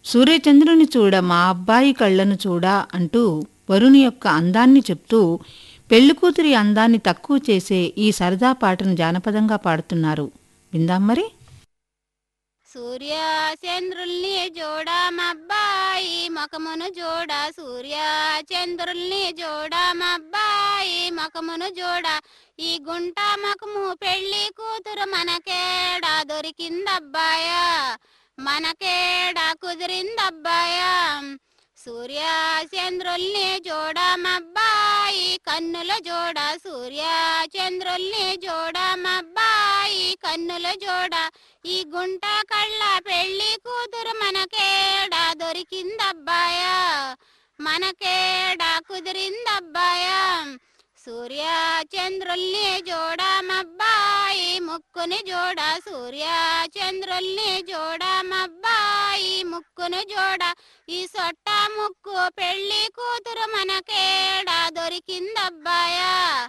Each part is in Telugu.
సూర్యచంద్రుని చూడ మా అబ్బాయి కళ్ళను చూడా అంటూ వరుణి యొక్క అందాన్ని చెప్తూ పెళ్లికూతురి అందాన్ని తక్కువ చేసే ఈ సరదా పాటను జానపదంగా పాడుతున్నారు విందాం మరి సూర్య చంద్రుల్ని జోడామబ్బాయి ముఖమును జోడ సూర్య చంద్రుల్ని జోడామబ్బాయి ముఖమును జోడ ఈ గుంట ముఖము పెళ్లి కూతురు మనకేడా దొరికిందబ్బాయా మనకేడా కుదిరిందబ్బాయా సూర్య చంద్రుల్ని జోడామబ్బాయి కన్నుల జోడ సూర్య చంద్రుల్ని జోడామబ్బాయి కన్నుల జోడ ఈ గుంట కళ్ళ పెళ్లి కూతురు మనకేడా దొరికిందబ్బాయా మనకేడా కుదిరిందబ్బాయా సూర్య చంద్రుల్ని జోడామబ్బాయి ముక్కుని జోడ సూర్య చంద్రుల్ని జోడామబ్బాయి ముక్కును జోడ ఈ సొట్ట ముక్కు పెళ్లి కూతురు మనకేడా దొరికిందబ్బాయా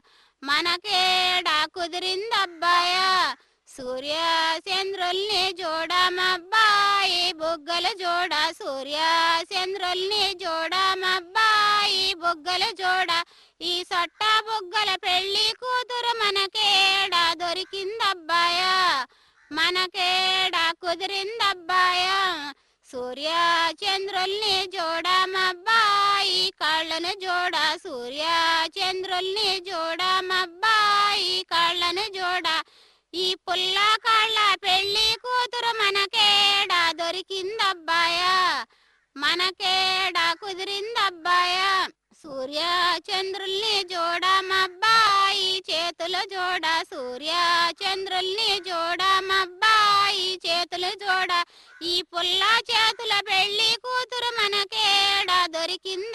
మనకేడా కుదిరిందబ్బాయా సూర్య చంద్రుల్ని జోడామబ్బాయి బొగ్గల జోడ సూర్య చంద్రుల్ని జోడామబ్బాయి బొగ్గల జోడ ఈ సొట్ట బొగ్గల పెళ్లి కూతురు మనకేడా దొరికిందబ్బాయా మనకేడా కుదిరిందబ్బాయా సూర్య చంద్రుల్ని జోడామబ్బాయి కాళ్ళను జోడ సూర్య చంద్రుల్ని జోడామబ్బాయి కాళ్ళను జోడ ఈ పుల్ల కాళ్ళ పెళ్లి కూతురు మనకేడా దొరికిందబ్బాయా మనకేడా కుదిరిందబ్బాయా సూర్య చంద్రుల్ని జోడామబ్బాయి చేతుల జోడ సూర్య చంద్రుల్ని జోడామబ్బాయి చేతులు జోడ ఈ పుల్ల చేతుల పెళ్లి కూతురు మనకేడా దొరికింద